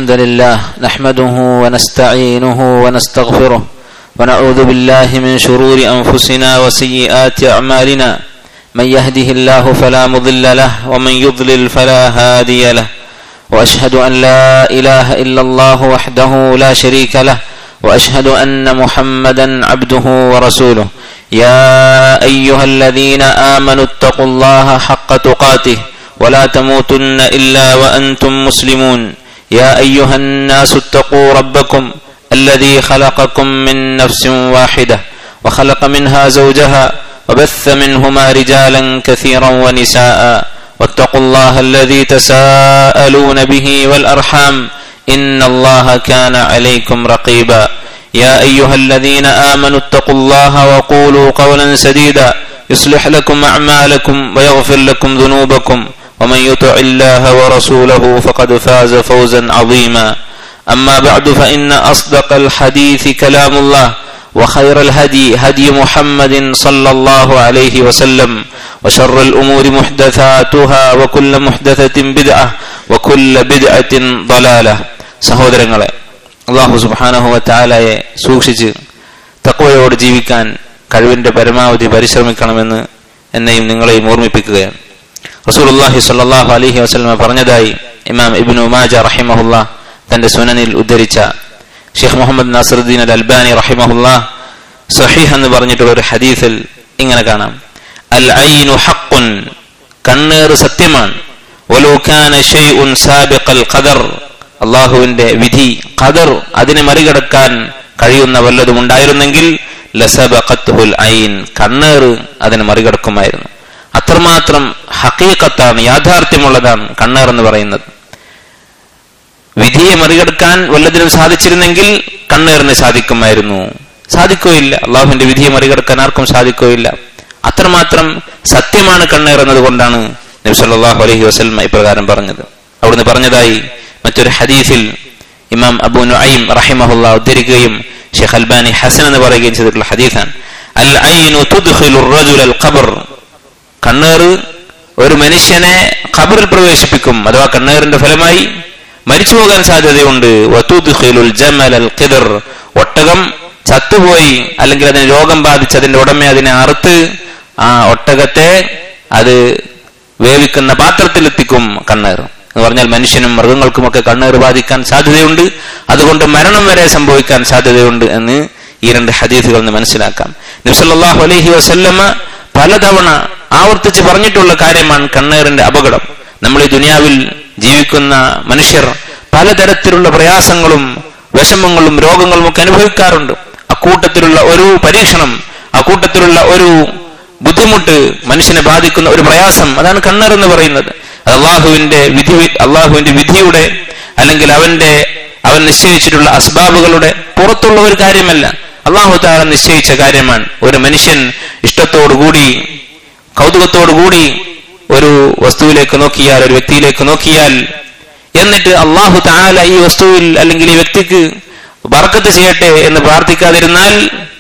الحمد لله نحمده ونستعينه ونستغفره ونعوذ بالله من شرور انفسنا وسيئات اعمالنا من يهده الله فلا مضل له ومن يضلل فلا هادي له واشهد ان لا اله الا الله وحده لا شريك له واشهد ان محمدا عبده ورسوله يا ايها الذين امنوا اتقوا الله حق تقاته ولا تموتن الا وانتم مسلمون يا ايها الناس اتقوا ربكم الذي خلقكم من نفس واحده وخلق منها زوجها وبث منهما رجالا كثيرا ونساء واتقوا الله الذي تساءلون به والارحام ان الله كان عليكم رقيبا يا ايها الذين امنوا اتقوا الله وقولوا قولا سديدا يصلح لكم اعمالكم ويغفر لكم ذنوبكم ومن يطع الله ورسوله فقد فاز فوزا عظيما اما بعد فان اصدق الحديث كلام الله وخير الهدي هدي محمد صلى الله عليه وسلم وشر الامور محدثاتها وكل محدثه بدعه وكل بدعه ضلاله സഹോദരങ്ങളെ അള്ളാഹു സുബാനഹുവ താലയെ സൂക്ഷിച്ച് തക്വയോട് ജീവിക്കാൻ കഴിവിന്റെ പരമാവധി പരിശ്രമിക്കണമെന്ന് എന്നെയും നിങ്ങളെയും ഓർമ്മിപ്പിക്കുകയാണ് റസൂലുല്ലാഹി സ്വല്ലല്ലാഹു അലൈഹി വസല്ലമ പറഞ്ഞതായി ഇമാം ഇബ്നു മാജ റഹിമഹുല്ല തന്റെ സുനനിൽ ഉദ്ധരിച്ച Sheikh Muhammad Nasiruddin al Albani റഹിമഹുല്ല സഹീഹ് എന്ന് പറഞ്ഞിട്ടുള്ള ഒരു ഹദീസിൽ ഇങ്ങനെ കാണാം അൽ ഐനു ഹഖുൻ കണ്ണേറ് സത്യമാണ് വലോ കാന ഷൈഉൻ സാബിഖൽ ഖദർ അള്ളാഹുവിന്റെ വിധി ഖദർ അതിനെ മറികടക്കാൻ കഴിയുന്ന വല്ലതും ഉണ്ടായിരുന്നെങ്കിൽ ലസബഖത്തുൽ ഐൻ കണ്ണേറ് അതിനെ മറികടക്കുമായിരുന്നു അത്രമാത്രം ഹക്കീക്കത്താണ് യാഥാർത്ഥ്യമുള്ളതാണ് കണ്ണേർ എന്ന് പറയുന്നത് വിധിയെ മറികടക്കാൻ വല്ലതിനും സാധിച്ചിരുന്നെങ്കിൽ കണ്ണേറിന് സാധിക്കുമായിരുന്നു സാധിക്കുകയില്ല അള്ളാഹുവിന്റെ വിധിയെ മറികടക്കാൻ ആർക്കും സാധിക്കുകയില്ല അത്രമാത്രം സത്യമാണ് കണ്ണേർ എന്നതുകൊണ്ടാണ് നബി സല്ലല്ലാഹു അലൈഹി വസല്ലം ഇപ്രകാരം പറഞ്ഞത് അവിടുന്ന് പറഞ്ഞതായി മറ്റൊരു ഹദീസിൽ ഇമാം അബു നുഐം റഹിമഹുല്ല ഉദ്ധരിക്കുകയും ഷെയ്ഖ് അൽബാനി ഹസൻ എന്ന് പറയുകയും ചെയ്തിട്ടുള്ള ഹദീസാണ് അൽ ഐനു തുദ്ഖിലു റജുൽ അൽ ഖബർ കണ്ണേറ് ഒരു മനുഷ്യനെ ഖബറിൽ പ്രവേശിപ്പിക്കും അഥവാ കണ്ണേറിന്റെ ഫലമായി മരിച്ചു പോകാൻ സാധ്യതയുണ്ട് വതുദ്ഖിലുൽ ജമൽ അൽ ഖിദർ ഒട്ടകം ചത്തുപോയി അല്ലെങ്കിൽ അതിന് രോഗം ബാധിച്ച് അതിന്റെ ഉടമ അതിനെ അറുത്ത് ആ ഒട്ടകത്തെ അത് വേവിക്കുന്ന പാത്രത്തിൽ എത്തിക്കും കണ്ണേർ എന്ന് പറഞ്ഞാൽ മനുഷ്യനും മൃഗങ്ങൾക്കുമൊക്കെ കണ്ണേറ് ബാധിക്കാൻ സാധ്യതയുണ്ട് അതുകൊണ്ട് മരണം വരെ സംഭവിക്കാൻ സാധ്യതയുണ്ട് എന്ന് ഈ രണ്ട് ഹദീസുകൾ നിന്ന് മനസ്സിലാക്കാം നിബ്സല്ലാഹു അലൈഹി വസല്ലമ പലതവണ ആവർത്തിച്ച് പറഞ്ഞിട്ടുള്ള കാര്യമാണ് കണ്ണേറിന്റെ അപകടം നമ്മൾ ഈ ദുനിയാവിൽ ജീവിക്കുന്ന മനുഷ്യർ പലതരത്തിലുള്ള പ്രയാസങ്ങളും വിഷമങ്ങളും രോഗങ്ങളും ഒക്കെ അനുഭവിക്കാറുണ്ട് അക്കൂട്ടത്തിലുള്ള ഒരു പരീക്ഷണം അക്കൂട്ടത്തിലുള്ള ഒരു ബുദ്ധിമുട്ട് മനുഷ്യനെ ബാധിക്കുന്ന ഒരു പ്രയാസം അതാണ് കണ്ണർ എന്ന് പറയുന്നത് അള്ളാഹുവിന്റെ വിധി അള്ളാഹുവിന്റെ വിധിയുടെ അല്ലെങ്കിൽ അവന്റെ അവൻ നിശ്ചയിച്ചിട്ടുള്ള അസ്ബാബുകളുടെ പുറത്തുള്ള ഒരു കാര്യമല്ല അള്ളാഹു താല നിശ്ചയിച്ച കാര്യമാണ് ഒരു മനുഷ്യൻ ഇഷ്ടത്തോടുകൂടി കൗതുകത്തോടുകൂടി ഒരു വസ്തുവിലേക്ക് നോക്കിയാൽ ഒരു വ്യക്തിയിലേക്ക് നോക്കിയാൽ എന്നിട്ട് അള്ളാഹു താല ഈ വസ്തുവിൽ അല്ലെങ്കിൽ ഈ വ്യക്തിക്ക് ബർക്കത്ത് ചെയ്യട്ടെ എന്ന് പ്രാർത്ഥിക്കാതിരുന്നാൽ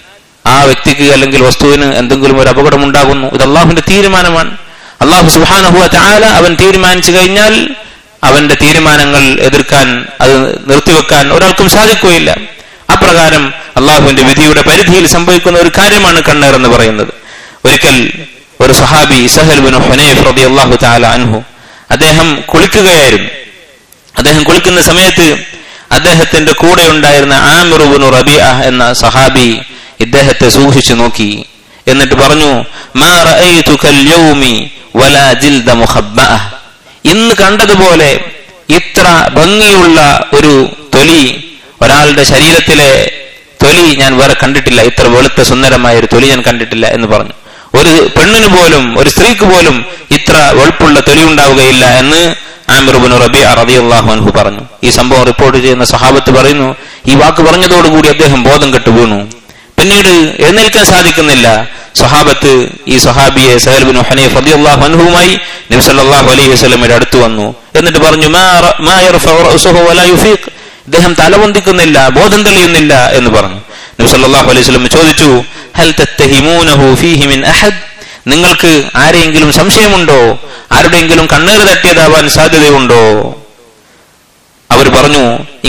ആ വ്യക്തിക്ക് അല്ലെങ്കിൽ വസ്തുവിന് എന്തെങ്കിലും ഒരു അപകടം ഉണ്ടാകുന്നു ഇത് അള്ളാഹുവിന്റെ തീരുമാനമാണ് അള്ളാഹു സുഹാനഹുവ താല അവൻ തീരുമാനിച്ചു കഴിഞ്ഞാൽ അവന്റെ തീരുമാനങ്ങൾ എതിർക്കാൻ അത് നിർത്തിവെക്കാൻ ഒരാൾക്കും സാധിക്കുകയില്ല അപ്രകാരം അള്ളാഹുവിന്റെ വിധിയുടെ പരിധിയിൽ സംഭവിക്കുന്ന ഒരു കാര്യമാണ് കണ്ണേർ എന്ന് പറയുന്നത് ഒരിക്കൽ ഒരു സഹാബി സഹൽ ബിൻ ഹുനൈഫ് റബി അള്ളാഹു താല അൻഹു അദ്ദേഹം കുളിക്കുകയായിരുന്നു അദ്ദേഹം കുളിക്കുന്ന സമയത്ത് അദ്ദേഹത്തിന്റെ കൂടെ ഉണ്ടായിരുന്ന ആമിറുബിനു റബിയ എന്ന സഹാബി ഇദ്ദേഹത്തെ സൂക്ഷിച്ചു നോക്കി എന്നിട്ട് പറഞ്ഞു ഇന്ന് കണ്ടതുപോലെ ഇത്ര ഭംഗിയുള്ള ഒരു തൊലി ഒരാളുടെ ശരീരത്തിലെ തൊലി ഞാൻ വേറെ കണ്ടിട്ടില്ല ഇത്ര വെളുത്ത സുന്ദരമായ ഒരു തൊലി ഞാൻ കണ്ടിട്ടില്ല എന്ന് പറഞ്ഞു ഒരു പെണ്ണിന് പോലും ഒരു സ്ത്രീക്ക് പോലും ഇത്ര വെളുപ്പുള്ള തൊലി ഉണ്ടാവുകയില്ല എന്ന് ആമിറുബിൻ റബി റബി അള്ളാഹു അൻഹു പറഞ്ഞു ഈ സംഭവം റിപ്പോർട്ട് ചെയ്യുന്ന സഹാബത്ത് പറയുന്നു ഈ വാക്ക് പറഞ്ഞതോടുകൂടി അദ്ദേഹം ബോധം കെട്ടു വീണു പിന്നീട് എഴുന്നേൽക്കാൻ സാധിക്കുന്നില്ല സഹാബത്ത് ഈ സഹാബിയെ സഹൽബിൻ ഹനീഫ് റബി അള്ളാഹു അൻഹുമായി നബി സല്ലല്ലാഹു അലൈഹി വസല്ലമയുടെ അടുത്ത് വന്നു എന്നിട്ട് പറഞ്ഞു ഇദ്ദേഹം തലപൊന്തിക്കുന്നില്ല ബോധം തെളിയുന്നില്ല എന്ന് പറഞ്ഞു നബി സല്ലല്ലാഹു അലൈഹി വസല്ലം ചോദിച്ചു ഹൽ തത്തഹിമൂനഹു ഫീഹി മിൻ അഹദ് നിങ്ങൾക്ക് ആരെയെങ്കിലും സംശയമുണ്ടോ ആരുടെയെങ്കിലും കണ്ണേറ് തട്ടിയതാവാൻ സാധ്യതയുണ്ടോ അവർ പറഞ്ഞു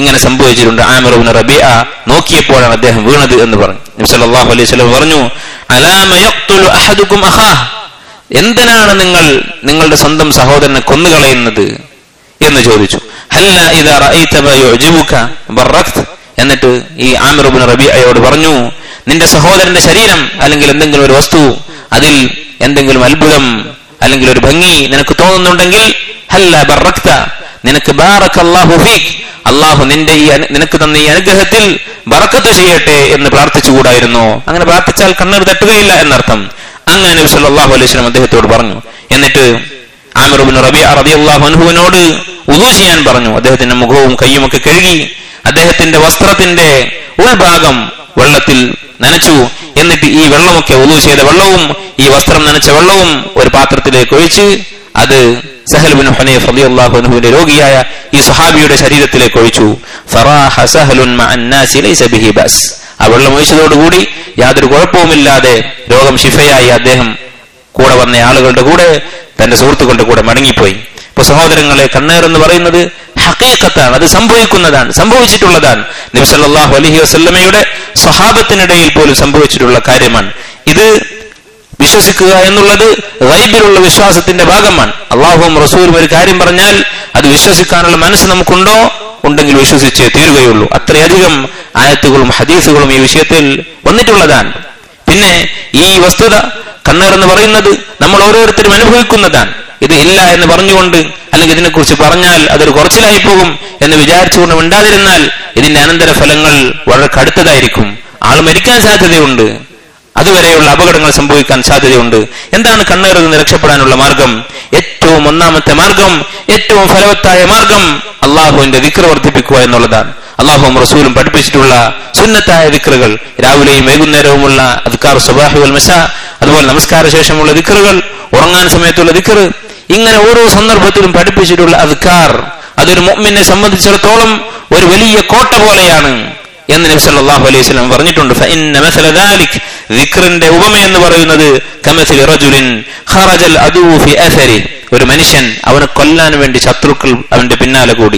ഇങ്ങനെ സംഭവിച്ചിട്ടുണ്ട് ആമിറുബിൻ റബിയ നോക്കിയപ്പോഴാണ് അദ്ദേഹം വീണത് എന്ന് പറഞ്ഞു നബി സല്ലല്ലാഹു അലൈഹി വസല്ലം പറഞ്ഞു അലാമ യഖ്തുലു അഹദുക്കും അഖാഹ് എന്തിനാണ് നിങ്ങൾ നിങ്ങളുടെ സ്വന്തം സഹോദരനെ കൊന്നുകളയുന്നത് എന്ന് ചോദിച്ചു ഹല്ല ഇദാ റഅയ്ത മാ യുഅ്ജിബുക ബറക്ത് എന്നിട്ട് ഈ ആമിറുബിൻ റബിയയോട് പറഞ്ഞു നിന്റെ സഹോദരന്റെ ശരീരം അല്ലെങ്കിൽ എന്തെങ്കിലും ഒരു വസ്തു അതിൽ എന്തെങ്കിലും അത്ഭുതം അല്ലെങ്കിൽ ഒരു ഭംഗി നിനക്ക് തോന്നുന്നുണ്ടെങ്കിൽ ഹല്ല ബറക്ത നിനക്ക് ബാറക് അല്ലാഹു ഫീക് അള്ളാഹു നിന്റെ ഈ അനു- നിനക്ക് തന്ന ഈ അനുഗ്രഹത്തിൽ ബറക്കത്ത് ചെയ്യട്ടെ എന്ന് പ്രാർത്ഥിച്ചുകൂടായിരുന്നു അങ്ങനെ പ്രാർത്ഥിച്ചാൽ കണ്ണീർ തട്ടുകയില്ല എന്നർത്ഥം അങ്ങനെ നബി സല്ലല്ലാഹു അലൈഹി വസല്ലം അദ്ദേഹത്തോട് പറഞ്ഞു എന്നിട്ട് ആമിറുബിൻ റബിയ റളിയല്ലാഹു അൻഹുവിനോട് ഉദു ചെയ്യാൻ പറഞ്ഞു അദ്ദേഹത്തിന്റെ മുഖവും കയ്യും ഒക്കെ കഴുകി അദ്ദേഹത്തിന്റെ വസ്ത്രത്തിന്റെ ഉൾഭാഗം വെള്ളത്തിൽ നനച്ചു എന്നിട്ട് ഈ വെള്ളമൊക്കെ ഉദു ചെയ്ത വെള്ളവും ഈ വസ്ത്രം നനച്ച വെള്ളവും ഒരു പാത്രത്തിലേക്ക് ഒഴിച്ച് അത് സഹൽ ബിൻ ഹനീഫ് റളിയല്ലാഹു അൻഹുവിന്റെ രോഗിയായ ഈ സ്വഹാബിയുടെ ശരീരത്തിലേക്ക് ഒഴിച്ചു ഫറാഹ സഹലുൻ മഅൻ നാസി ലൈസ ബിഹി ബസ് ആ വെള്ളം ഒഴിച്ചതോടുകൂടി യാതൊരു കുഴപ്പവുമില്ലാതെ രോഗം ശിഫയായി അദ്ദേഹം കൂടെ വന്ന ആളുകളുടെ കൂടെ തന്റെ സുഹൃത്തുക്കളുടെ കൂടെ മടങ്ങിപ്പോയി ഇപ്പൊ സഹോദരങ്ങളെ കണ്ണേർ എന്ന് പറയുന്നത് ഹക്കീക്കത്താണ് അത് സംഭവിക്കുന്നതാണ് സംഭവിച്ചിട്ടുള്ളതാണ് നബി സല്ലല്ലാഹു അലൈഹി വസല്ലമയുടെ സ്വഹാബത്തിനിടയിൽ പോലും സംഭവിച്ചിട്ടുള്ള കാര്യമാണ് ഇത് വിശ്വസിക്കുക എന്നുള്ളത് ഗൈബിലുള്ള വിശ്വാസത്തിന്റെ ഭാഗമാണ് അള്ളാഹുവും റസൂലും ഒരു കാര്യം പറഞ്ഞാൽ അത് വിശ്വസിക്കാനുള്ള മനസ്സ് നമുക്കുണ്ടോ ഉണ്ടെങ്കിൽ വിശ്വസിച്ചേ തീരുകയുള്ളൂ അത്രയധികം ആയത്തുകളും ഹദീസുകളും ഈ വിഷയത്തിൽ വന്നിട്ടുള്ളതാണ് പിന്നെ ഈ വസ്തുത കണ്ണേർ എന്ന് പറയുന്നത് നമ്മൾ ഓരോരുത്തരും അനുഭവിക്കുന്നതാണ് ഇത് ഇല്ല എന്ന് പറഞ്ഞുകൊണ്ട് അല്ലെങ്കിൽ ഇതിനെക്കുറിച്ച് പറഞ്ഞാൽ അതൊരു കുറച്ചിലായി പോകും എന്ന് വിചാരിച്ചുകൊണ്ട് മിണ്ടാതിരുന്നാൽ ഇതിന്റെ അനന്തര ഫലങ്ങൾ വളരെ കടുത്തതായിരിക്കും ആൾ മരിക്കാൻ സാധ്യതയുണ്ട് അതുവരെയുള്ള അപകടങ്ങൾ സംഭവിക്കാൻ സാധ്യതയുണ്ട് എന്താണ് കണ്ണേറിൽ നിന്ന് രക്ഷപ്പെടാനുള്ള മാർഗം ഏറ്റവും ഒന്നാമത്തെ മാർഗം ഏറ്റവും ഫലവത്തായ മാർഗം അള്ളാഹുവിന്റെ ദിക്ർ വർദ്ധിപ്പിക്കുക എന്നുള്ളതാണ് അള്ളാഹുവും റസൂലും പഠിപ്പിച്ചിട്ടുള്ള സുന്നത്തായ ദിക്റുകൾ രാവിലെയും വൈകുന്നേരവുമുള്ള അദ്കാർ സുബാഹി വൽ മസ അതുപോലെ നമസ്കാര ശേഷമുള്ള ദിക്റുകൾ ഉറങ്ങാൻ സമയത്തുള്ള ദിക്ർ ഇങ്ങനെ ഓരോ സന്ദർഭത്തിലും പഠിപ്പിച്ചിട്ടുള്ള അദ്കാർ അതൊരു മുഅ്മിനെ സംബന്ധിച്ചിടത്തോളം ഒരു വലിയ കോട്ട പോലെയാണ് എന്ന് നബി സല്ലല്ലാഹു അലൈഹി വസല്ലം പറഞ്ഞിട്ടുണ്ട് ഫഇന്ന മസല ദാലിക് ദിക്റിന്റെ ഉപമ എന്ന് പറയുന്നത് കമസലി റജുലിൻ ഖറജൽ അദൂ ഫി അസരി ഒരു മനുഷ്യൻ അവനെ കൊല്ലാൻ വേണ്ടി ശത്രുക്കൾ അവന്റെ പിന്നാലെ കൂടി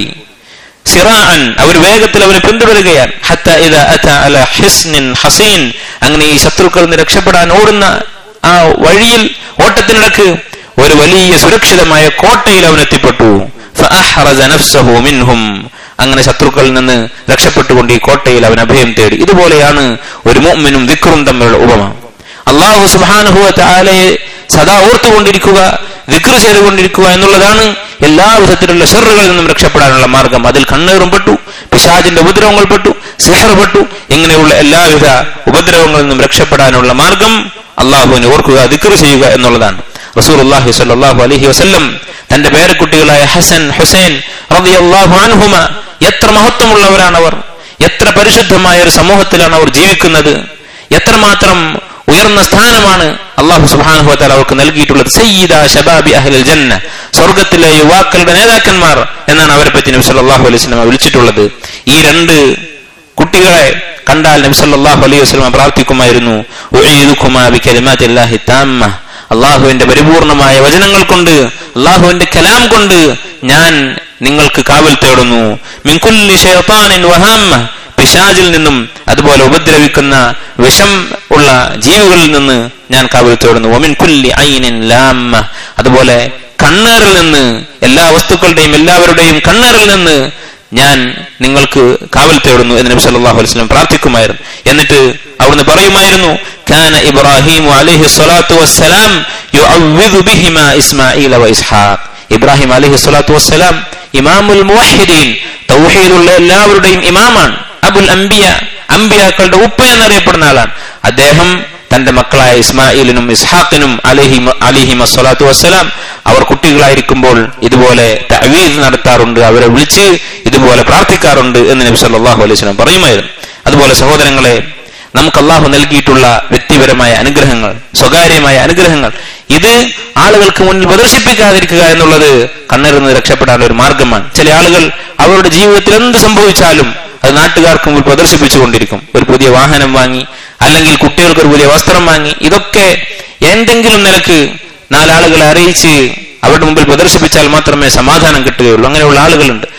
സിറാഅൻ അവർ വേഗത്തിൽ അവനെ പിന്തുടരുകയാണ് ഹത്ത ഇദാ അത അല ഹിസ്നിൻ ഹസീൻ അങ്ങനെ ഈ ശത്രുക്കളിൽ നിന്ന് രക്ഷപ്പെടാൻ ഓടുന്ന ആ വഴിയിൽ ഓട്ടത്തിനിടക്ക് ഒരു വലിയ സുരക്ഷിതമായ കോട്ടയിൽ അവൻ എത്തിപ്പെട്ടു ഫഅഹ്റജ നഫ്സഹു മിൻഹും അങ്ങനെ ശത്രുക്കളിൽ നിന്ന് രക്ഷപ്പെട്ടുകൊണ്ട് ഈ കോട്ടയിൽ അവൻ അഭയം തേടി ഇതുപോലെയാണ് ഒരു മുഅ്മിനും ദിക്റും തമ്മിലുള്ള ഉപമ അള്ളാഹു സുബ്ഹാനഹു വതആലയെ സദാ ഓർത്തുകൊണ്ടിരിക്കുക ദിക്ർ ചെയ്തുകൊണ്ടിരിക്കുക എന്നുള്ളതാണ് എല്ലാ വിധത്തിലുള്ള ഷെറുകളിൽ നിന്നും രക്ഷപ്പെടാനുള്ള മാർഗം അതിൽ കണ്ണേറും പെട്ടു പിശാജിന്റെ ഉപദ്രവങ്ങൾ പെട്ടു സിഹർ പെട്ടു ഇങ്ങനെയുള്ള എല്ലാവിധ ഉപദ്രവങ്ങളിൽ നിന്നും രക്ഷപ്പെടാനുള്ള മാർഗം അള്ളാഹുവിനെ ഓർക്കുക ദിക്ർ ചെയ്യുക എന്നുള്ളതാണ് റസൂൽ അള്ളാഹി സല്ലാഹു അലഹി വസ്ല്ലം തന്റെ പേരക്കുട്ടികളായ ഹസൻ ഹുസൈൻ റളിയല്ലാഹു അൻഹുമ എത്ര മഹത്വമുള്ളവരാണവർ എത്ര പരിശുദ്ധമായ ഒരു സമൂഹത്തിലാണ് അവർ ജീവിക്കുന്നത് എത്രമാത്രം ഉയർന്ന സ്ഥാനമാണ് അള്ളാഹു സുബ്ഹാനഹു വതആല അവർക്ക് നൽകിയിട്ടുള്ളത് സയ്യിദ ശബാബി അഹ്ലൽ ജന്ന സ്വർഗത്തിലെ യുവാക്കളുടെ നേതാക്കന്മാർ എന്നാണ് അവരെ പറ്റി നബി സല്ലല്ലാഹു അലൈഹി വസല്ലം വിളിച്ചിട്ടുള്ളത് ഈ രണ്ട് കുട്ടികളെ കണ്ടാൽ നബി സല്ലല്ലാഹു അലൈഹി വസല്ലം പ്രാർത്ഥിക്കുമായിരുന്നു ഉഈദുകുമാ ബികലിമാത്തില്ലാഹി താമ്മ അള്ളാഹുവിന്റെ പരിപൂർണമായ വചനങ്ങൾ കൊണ്ട് അള്ളാഹുവിന്റെ കലാം കൊണ്ട് ഞാൻ നിങ്ങൾക്ക് കാവൽ തേടുന്നു മിൻകുല്ലി ഷൈത്താനിൻ വഹാമ്മ പിശാജിൽ നിന്നും അതുപോലെ ഉപദ്രവിക്കുന്ന വിഷം ഉള്ള ജീവികളിൽ നിന്ന് ഞാൻ കാവൽ തേടുന്നു ഒമിൻ കുല്ലി ഐനിൻ ലാമ്മ അതുപോലെ കണ്ണേറിൽ നിന്ന് എല്ലാ വസ്തുക്കളുടെയും എല്ലാവരുടെയും കണ്ണേറിൽ നിന്ന് ഞാൻ നിങ്ങൾക്ക് കാവൽ തേടുന്നു എന്ന് നബി സല്ലല്ലാഹു അലൈഹി വസല്ലം പ്രാർത്ഥിക്കുമായിരുന്നു എന്നിട്ട് അവിടുന്ന് പറയുമായിരുന്നു കാന ഇബ്രാഹിം അലൈഹി സ്വലാത്തു വസ്സലാം യുഅവ്വിദു ബിഹിമാ ഇസ്മാഈല വ ഇസ്ഹാഖ് ഇബ്രാഹിം അലൈഹി സ്വലാത്തു വസ്സലാം ഇമാമുൽ മുവഹിദീൻ തൗഹീദുള്ള എല്ലാവരുടെയും ഇമാമാണ് അബുൽ അംബിയ അംബിയാക്കളുടെ ഉപ്പ എന്നറിയപ്പെടുന്ന ആളാണ് അദ്ദേഹം തന്റെ മക്കളായ ഇസ്മായിലിനും ഇസ്ഹാഖിനും അലഹി അലിഹി മസ്വലാത്തു വസ്സലാം അവർ കുട്ടികളായിരിക്കുമ്പോൾ ഇതുപോലെ തവീദ് നടത്താറുണ്ട് അവരെ വിളിച്ച് ഇതുപോലെ പ്രാർത്ഥിക്കാറുണ്ട് എന്ന് നബി സല്ലല്ലാഹു അലൈഹി വസല്ലം പറയുമായിരുന്നു അതുപോലെ സഹോദരങ്ങളെ നമുക്ക് അള്ളാഹു നൽകിയിട്ടുള്ള വ്യക്തിപരമായ അനുഗ്രഹങ്ങൾ സ്വകാര്യമായ അനുഗ്രഹങ്ങൾ ഇത് ആളുകൾക്ക് മുന്നിൽ പ്രദർശിപ്പിക്കാതിരിക്കുക എന്നുള്ളത് കണ്ണിരുന്ന് രക്ഷപ്പെടാനുള്ള ഒരു മാർഗമാണ് ചില ആളുകൾ അവരുടെ ജീവിതത്തിൽ എന്ത് സംഭവിച്ചാലും അത് നാട്ടുകാർക്ക് മുമ്പിൽ പ്രദർശിപ്പിച്ചുകൊണ്ടിരിക്കും ഒരു പുതിയ വാഹനം വാങ്ങി അല്ലെങ്കിൽ കുട്ടികൾക്ക് ഒരു പുതിയ വസ്ത്രം വാങ്ങി ഇതൊക്കെ എന്തെങ്കിലും നിലക്ക് നാലാളുകളെ അറിയിച്ച് അവരുടെ മുമ്പിൽ പ്രദർശിപ്പിച്ചാൽ മാത്രമേ സമാധാനം കിട്ടുകയുള്ളൂ അങ്ങനെയുള്ള ആളുകളുണ്ട്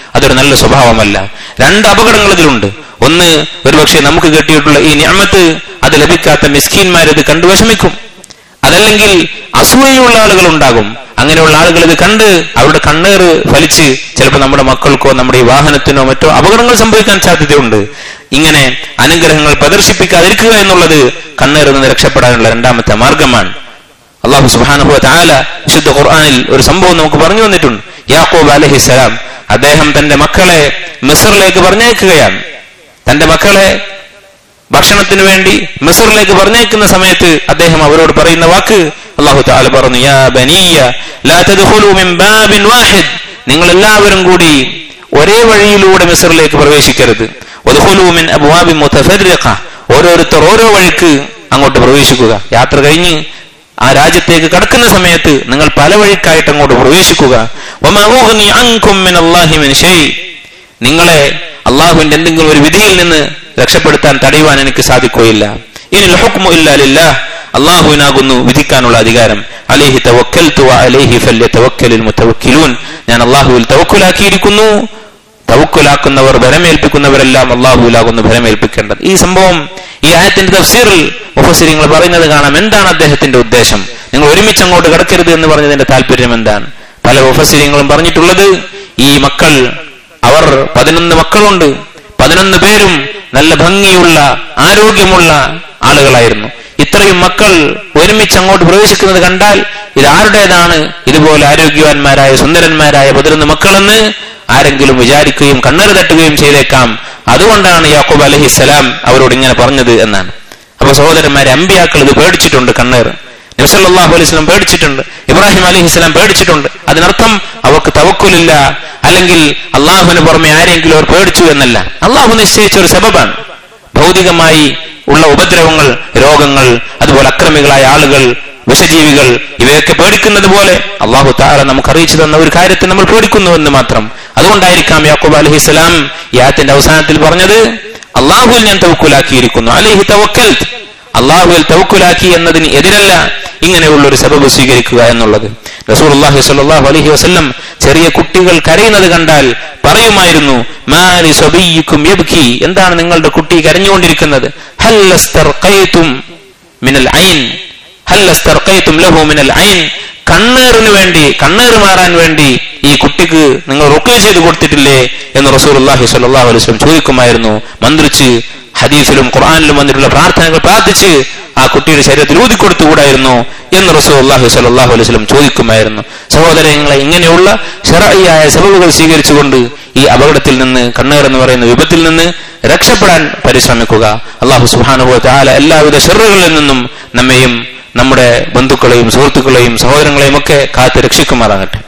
അതൊരു നല്ല സ്വഭാവമല്ല രണ്ട് അപകടങ്ങൾ ഇതിലുണ്ട് ഒന്ന് ഒരുപക്ഷെ നമുക്ക് കിട്ടിയിട്ടുള്ള ഈ ഞാമത്ത് അത് ലഭിക്കാത്ത മിസ്കീന്മാരത് കണ്ടു വിഷമിക്കും അതല്ലെങ്കിൽ അസൂയയുള്ള ആളുകൾ ഉണ്ടാകും അങ്ങനെയുള്ള ആളുകൾ ഇത് കണ്ട് അവരുടെ കണ്ണേറ് ഫലിച്ച് ചിലപ്പോൾ നമ്മുടെ മക്കൾക്കോ നമ്മുടെ ഈ വാഹനത്തിനോ മറ്റോ അപകടങ്ങൾ സംഭവിക്കാൻ സാധ്യതയുണ്ട് ഇങ്ങനെ അനുഗ്രഹങ്ങൾ പ്രദർശിപ്പിക്കാതിരിക്കുക എന്നുള്ളത് കണ്ണേറിൽ നിന്ന് രക്ഷപ്പെടാനുള്ള രണ്ടാമത്തെ മാർഗമാണ് അള്ളാഹു സുബാനുഭവ താല വിശുദ്ധ ഖുർആാനിൽ ഒരു സംഭവം നമുക്ക് പറഞ്ഞു വന്നിട്ടുണ്ട് യാക്കോബ് അലഹിസലാം അദ്ദേഹം തന്റെ മക്കളെ മിസറിലേക്ക് പറഞ്ഞയക്കുകയാണ് തന്റെ മക്കളെ ഭക്ഷണത്തിന് വേണ്ടി മിസറിലേക്ക് പറഞ്ഞേക്കുന്ന സമയത്ത് അദ്ദേഹം അവരോട് പറയുന്ന വാക്ക് അള്ളാഹു താല പറഞ്ഞു യാ ബനിയ ലാ തദ്ഖുലൂ മിൻ ബാബിൻ വാഹിദ് നിങ്ങൾ എല്ലാവരും കൂടി ഒരേ വഴിയിലൂടെ മിസറിലേക്ക് പ്രവേശിക്കരുത് വദ്ഖുലൂ മിൻ അബ്വാബിൻ മുതഫർരിഖ ഓരോരുത്തർ ഓരോ വഴിക്ക് അങ്ങോട്ട് പ്രവേശിക്കുക യാത്ര കഴിഞ്ഞ് ആ രാജ്യത്തേക്ക് കടക്കുന്ന സമയത്ത് നിങ്ങൾ പല വഴിക്കായിട്ട് അങ്ങോട്ട് പ്രവേശിക്കുക വമാ ഉഗ്നി അൻകും മിൻ അല്ലാഹി മിൻ ഷൈ നിങ്ങളെ അള്ളാഹുവിന്റെ എന്തെങ്കിലും ഒരു വിധിയിൽ നിന്ന് രക്ഷപ്പെടുത്താൻ തടയുവാൻ എനിക്ക് സാധിക്കുകയില്ല ഇനിൽ ഹുക്മു ഇല്ലാ ലില്ലാഹ് അള്ളാഹുവിനാകുന്നു വിധിക്കാനുള്ള അധികാരം അലേഹി തവക്കൽതു അലേഹി ഫല്യ തവക്കലിൽ മുത്തവക്കിലൂൻ ഞാൻ അള്ളാഹുവിൽ തവക്കുലാക്കിയിരിക്കുന്നു തവക്കുലാക്കുന്നവർ ഭരമേൽപ്പിക്കുന്നവരെല്ലാം അള്ളാഹുവിലാകുന്നു ഭരമേൽപ്പിക്കേണ്ടത് ഈ സംഭവം ഈ ആയത്തിന്റെ തഫ്സീറിൽ മുഫസിരിങ്ങൾ പറയുന്നത് കാണാം എന്താണ് അദ്ദേഹത്തിന്റെ ഉദ്ദേശം നിങ്ങൾ ഒരുമിച്ച് അങ്ങോട്ട് കിടക്കരുത് എന്ന് പറഞ്ഞതിന്റെ താല്പര്യം എന്താണ് പല മുഫസിരിങ്ങളും പറഞ്ഞിട്ടുള്ളത് ഈ മക്കൾ അവർ പതിനൊന്ന് മക്കളുണ്ട് പതിനൊന്ന് പേരും നല്ല ഭംഗിയുള്ള ആരോഗ്യമുള്ള ആളുകളായിരുന്നു ഇത്രയും മക്കൾ ഒരുമിച്ച് അങ്ങോട്ട് പ്രവേശിക്കുന്നത് കണ്ടാൽ ഇത് ആരുടേതാണ് ഇതുപോലെ ആരോഗ്യവാന്മാരായ സുന്ദരന്മാരായ പതിനൊന്ന് മക്കളെന്ന് ആരെങ്കിലും വിചാരിക്കുകയും കണ്ണറ് തട്ടുകയും ചെയ്തേക്കാം അതുകൊണ്ടാണ് യാക്കൂബ് അലഹിസ്സലാം അവരോട് ഇങ്ങനെ പറഞ്ഞത് എന്നാണ് അപ്പൊ സഹോദരന്മാരെ അമ്പിയാക്കൾ ഇത് പേടിച്ചിട്ടുണ്ട് കണ്ണേർ നബ്സല്ലാഹു അലൈഹി സ്വലം പേടിച്ചിട്ടുണ്ട് ഇബ്രാഹിം അലഹി സ്വലാം പേടിച്ചിട്ടുണ്ട് അതിനർത്ഥം അവർക്ക് തവക്കുലില്ല അല്ലെങ്കിൽ അള്ളാഹുവിന് പുറമെ ആരെങ്കിലും അവർ പേടിച്ചു എന്നല്ല അള്ളാഹു നിശ്ചയിച്ച ഒരു സബബാണ് ഭൗതികമായി ഉള്ള ഉപദ്രവങ്ങൾ രോഗങ്ങൾ അതുപോലെ അക്രമികളായ ആളുകൾ വിഷജീവികൾ ഇവയൊക്കെ പേടിക്കുന്നത് പോലെ അള്ളാഹു താര നമുക്ക് അറിയിച്ചു തന്ന ഒരു കാര്യത്തെ നമ്മൾ പേടിക്കുന്നുവെന്ന് മാത്രം അതുകൊണ്ടായിരിക്കാം യാക്കൂബ് അലഹിസ്സലാം ഈ ആയത്തിന്റെ അവസാനത്തിൽ പറഞ്ഞത് അള്ളാഹുവിൽ ഞാൻ തവക്കുലാക്കിയിരിക്കുന്നു അലഹി തവക്കൽ അള്ളാഹുവിൽ തവക്കുലാക്കി എന്നതിന് എതിരല്ല ഇങ്ങനെയുള്ള ഒരു സബബ് സ്വീകരിക്കുക എന്നുള്ളത് റസൂലുള്ളാഹി സ്വല്ലല്ലാഹു അലൈഹി വസല്ലം ചെറിയ കുട്ടികൾ കരയുന്നത് കണ്ടാൽ പറയുമായിരുന്നു മാലി സബിയ്യിക്കും യബ്കി എന്താണ് നിങ്ങളുടെ കുട്ടി കരഞ്ഞുകൊണ്ടിരിക്കുന്നത് ഹല്ലസ്തർഖൈതും മിനൽ ഐൻ ഹല്ലസ്തർഖൈതും ലഹു മിനൽ ഐൻ കണ്ണേറിന് വേണ്ടി കണ്ണേറ് മാറാൻ വേണ്ടി ഈ കുട്ടിക്ക് നിങ്ങൾ റുക്കേ ചെയ്ത് കൊടുത്തിട്ടില്ലേ എന്ന് റസൂലുള്ളാഹി സ്വല്ലല്ലാഹു അലൈഹി വസല്ലം ചോദിക്കുമായിരുന്നു മന്ത്രിച്ച് ഹദീസിലും ഖുർആനിലും വന്നിട്ടുള്ള പ്രാർത്ഥനകൾ പ്രാർത്ഥിച്ച് ആ കുട്ടിയുടെ ശരീരത്തിൽ ഊതിക്കൊടുത്തുകൂടായിരുന്നു എന്ന് റസൂലുള്ളാഹി സ്വല്ലല്ലാഹു അലൈഹി വസല്ലം ചോദിക്കുമായിരുന്നു സഹോദരങ്ങളെ ഇങ്ങനെയുള്ള ശറഈയായ സബബുകൾ സ്വീകരിച്ചുകൊണ്ട് ഈ അപകടത്തിൽ നിന്ന് കണ്ണേർ എന്ന് പറയുന്ന വിപത്തിൽ നിന്ന് രക്ഷപ്പെടാൻ പരിശ്രമിക്കുക അള്ളാഹു സുബ്ഹാനഹു വ തആല എല്ലാവിധ ഷെറുകളിൽ നിന്നും നമ്മെയും നമ്മുടെ ബന്ധുക്കളെയും സുഹൃത്തുക്കളെയും സഹോദരങ്ങളെയും ഒക്കെ കാത്ത് രക്ഷിക്കുമാറാകട്ടെ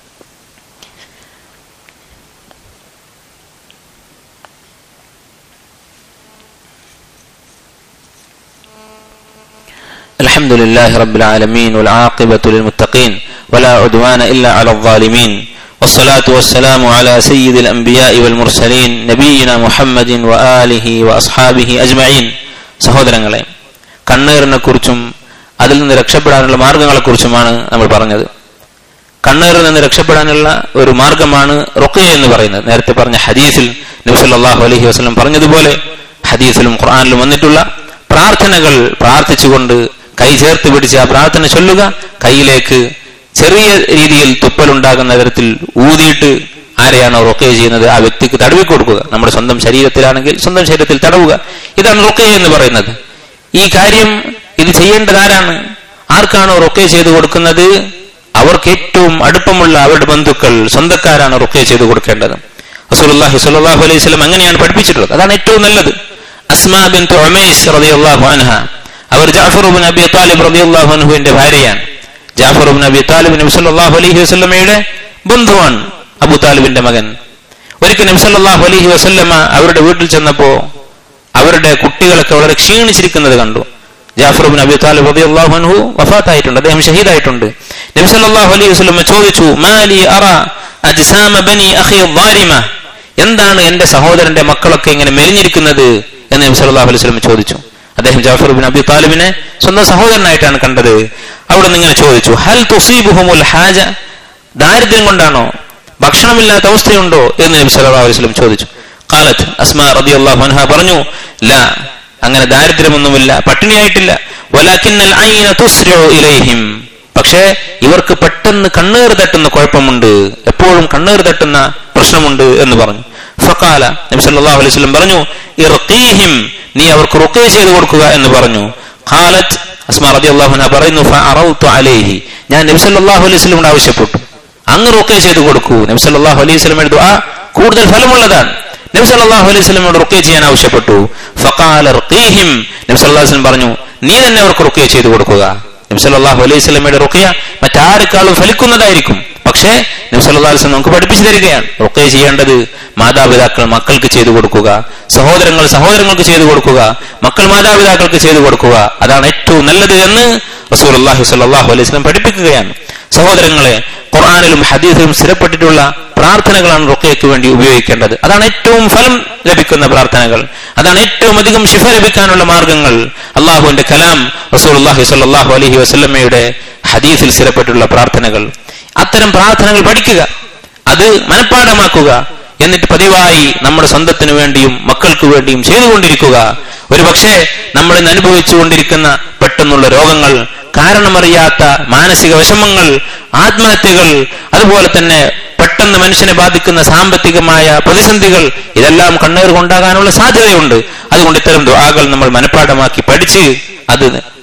الحمد لله رب العالمين والعاقبة للمتقين ولا عدوان إلا على الظالمين والصلاة والسلام على سيد الأنبياء والمرسلين نبينا محمد وآله وأصحابه أجمعين സഹോദരങ്ങളെ കണ്ണേറിനെ കുറിച്ചും അതിൽ നിന്ന് രക്ഷപ്പെടാനുള്ള മാർഗങ്ങളെ കുറിച്ചുമാണ് നമ്മൾ പറഞ്ഞത് കണ്ണേറിൽ നിന്ന് രക്ഷപ്പെടാനുള്ള ഒരു മാർഗമാണ് റുഖയ എന്ന് പറയുന്നത് നേരത്തെ പറഞ്ഞ ഹദീസിൽ നബിസല്ലാഹു അലഹി വസ്ലം പറഞ്ഞതുപോലെ ഹദീസിലും ഖുർആാനിലും വന്നിട്ടുള്ള പ്രാർത്ഥനകൾ പ്രാർത്ഥിച്ചുകൊണ്ട് കൈ ചേർത്ത് പിടിച്ച് ആ പ്രാർത്ഥന ചൊല്ലുക കൈയിലേക്ക് ചെറിയ രീതിയിൽ തുപ്പലുണ്ടാകുന്ന തരത്തിൽ ഊതിയിട്ട് ആരെയാണോ റൊക്കേ ചെയ്യുന്നത് ആ വ്യക്തിക്ക് തടവി കൊടുക്കുക നമ്മുടെ സ്വന്തം ശരീരത്തിലാണെങ്കിൽ സ്വന്തം ശരീരത്തിൽ തടവുക ഇതാണ് റൊക്കേ എന്ന് പറയുന്നത് ഈ കാര്യം ഇത് ചെയ്യേണ്ടത് ആരാണ് ആർക്കാണോ റൊക്കേ ചെയ്തു കൊടുക്കുന്നത് അവർക്ക് ഏറ്റവും അടുപ്പമുള്ള അവരുടെ ബന്ധുക്കൾ സ്വന്തക്കാരാണ് റുക്കേ ചെയ്തു കൊടുക്കേണ്ടത് റസൂലുള്ളാഹി സ്വല്ലല്ലാഹു അലൈഹി വസല്ലം അങ്ങനെയാണ് പഠിപ്പിച്ചിട്ടുള്ളത് അതാണ് ഏറ്റവും നല്ലത് അസ്മാ ബിൻത് ഉമൈസ് റളിയല്ലാഹു അൻഹ അവർ ജാഫർ ഇബ്നു അബി താലിബ് റളിയല്ലാഹു അൻഹുവിന്റെ ഭാര്യയാണ് ജാഫർ ഇബ്നു അബി താലിബ് നബി സല്ലല്ലാഹു അലൈഹി വസല്ലമയുടെ ബന്ധുവാണ് അബു താലിബിന്റെ മകൻ ഒരിക്കൽ നബി സല്ലല്ലാഹു അലൈഹി വസല്ലമ അവരുടെ വീട്ടിൽ ചെന്നപ്പോ അവരുടെ കുട്ടികളൊക്കെ വളരെ ക്ഷീണിച്ചിരിക്കുന്നത് കണ്ടു ജാഫർ ബിൻ അബി താലിബ് റളിയല്ലാഹു അൻഹു വഫാത്തായിട്ടുണ്ട് അദ്ദേഹം ഷഹീദായിട്ടുണ്ട് നബി സല്ലല്ലാഹു അലൈഹി വസല്ലം ചോദിച്ചു മാലി അറ അജ്സാമ ബനി അഖി ളാരിമ എന്താണ് എന്റെ സഹോദരന്റെ മക്കളൊക്കെ ഇങ്ങനെ മെലിഞ്ഞിരിക്കുന്നത് എന്ന് നബി സല്ലല്ലാഹു അലൈഹി വസല്ലം ചോദിച്ചു അദ്ദേഹം ജാഫർ ബിൻ അബി താലിബിനെ സ്വന്തം സഹോദരനായിട്ടാണ് കണ്ടത് അവിടെ നിന്ന് ഇങ്ങനെ ചോദിച്ചു ഹൽ തുസീബുഹുമുൽ ഹാജ ദാരിദ്ര്യം കൊണ്ടാണോ ഭക്ഷണമില്ലാത്ത അവസ്ഥയുണ്ടോ എന്ന് നബി സല്ലല്ലാഹു അലൈഹി വസല്ലം ചോദിച്ചു കാലത്ത് അസ്മാ റളിയല്ലാഹു അൻഹ പറഞ്ഞു ലാ അങ്ങനെ ദാരിദ്ര്യമൊന്നുമില്ല പട്ടിണിയായിട്ടില്ല വലാകിന്നൽ ഐന തുസ്രിഉ ഇലൈഹിം പക്ഷേ ഇവർക്ക് പെട്ടെന്ന് കണ്ണീർ തട്ടുന്ന കുഴപ്പമുണ്ട് എപ്പോഴും കണ്ണീർ തട്ടുന്ന പ്രശ്നമുണ്ട് എന്ന് പറഞ്ഞു ഫക്കാല നബി സല്ലല്ലാഹു അലൈഹി വസല്ലം പറഞ്ഞു ഇർഖീഹിം നീ അവർക്ക് റുഖ്യ ചെയ്തു കൊടുക്കുക എന്ന് പറഞ്ഞു ഖാലത്ത് അസ്മാ റളിയല്ലാഹു അൻഹ പറയുന്നു ഫഅറൗതു അലൈഹി ഞാൻ നബി സല്ലല്ലാഹു അലൈഹി വസല്ലമോട് ആവശ്യപ്പെട്ടു അങ്ങ് റുഖ്യ ചെയ്തു കൊടുക്കൂ നബി സല്ലല്ലാഹു അലൈഹി വസല്ലമയുടെ ദുആ കൂടുതൽ ഫലമുള്ളതാണ് നബി സല്ലല്ലാഹു അലൈഹി വസല്ലമയോട് റുഖ്യ ചെയ്യാൻ ആവശ്യപ്പെട്ടു ഫഖാല ഇർഖീഹിം നബി സല്ലല്ലാഹു അലൈഹി വസല്ലം പറഞ്ഞു നീ തന്നെ അവർക്ക് റുഖ്യ ചെയ്തു കൊടുക്കുക നബി സല്ലല്ലാഹു അലൈഹി വസല്ലമയുടെ റുഖ്യ മറ്റാരെക്കാളും ഫലിക്കുന്നതായിരിക്കും പക്ഷേ നബി സല്ലല്ലാഹു അലൈഹി വസല്ലം നമുക്ക് പഠിപ്പിച്ചു തരികയാണ് റുഖ്യ ചെയ്യേണ്ടത് മാതാപിതാക്കൾ മക്കൾക്ക് ചെയ്തു കൊടുക്കുക സഹോദരങ്ങൾ സഹോദരങ്ങൾക്ക് ചെയ്തു കൊടുക്കുക മക്കൾ മാതാപിതാക്കൾക്ക് ചെയ്തു കൊടുക്കുക അതാണ് ഏറ്റവും നല്ലത് എന്ന് റസൂലുള്ളാഹി സ്വല്ലല്ലാഹു അലൈഹി വസല്ലം പഠിപ്പിക്കുകയാണ് സഹോദരങ്ങളെ ഖുർആനിലും ഹദീസിലും സ്ഥിരപ്പെട്ടിട്ടുള്ള പ്രാർത്ഥനകളാണ് റുക്കയ്ക്ക് വേണ്ടി ഉപയോഗിക്കേണ്ടത് അതാണ് ഏറ്റവും ഫലം ലഭിക്കുന്ന പ്രാർത്ഥനകൾ അതാണ് ഏറ്റവും അധികം ശിഫ ലഭിക്കാനുള്ള മാർഗങ്ങൾ അള്ളാഹുവിന്റെ കലാം റസൂലുള്ളാഹി സ്വല്ലല്ലാഹു അലൈഹി വസല്ലമയുടെ ഹദീസിൽ സ്ഥിരപ്പെട്ടുള്ള പ്രാർത്ഥനകൾ അത്തരം പ്രാർത്ഥനകൾ പഠിക്കുക അത് മനഃപ്പാഠമാക്കുക എന്നിട്ട് പതിവായി നമ്മുടെ സ്വന്തത്തിനു വേണ്ടിയും മക്കൾക്ക് വേണ്ടിയും ചെയ്തുകൊണ്ടിരിക്കുക ഒരു പക്ഷേ നമ്മൾ ഇന്ന് അനുഭവിച്ചുകൊണ്ടിരിക്കുന്ന പെട്ടെന്നുള്ള രോഗങ്ങൾ കാരണമറിയാത്ത മാനസിക വിഷമങ്ങൾ ആത്മഹത്യകൾ അതുപോലെ തന്നെ പെട്ടെന്ന് മനുഷ്യനെ ബാധിക്കുന്ന സാമ്പത്തികമായ പ്രതിസന്ധികൾ ഇതെല്ലാം കണ്ണീർ കൊണ്ടാകാനുള്ള സാധ്യതയുണ്ട് അതുകൊണ്ട് ഇത്തരം ദുആകൾ നമ്മൾ മനഃപ്പാഠമാക്കി പഠിച്ച് അത്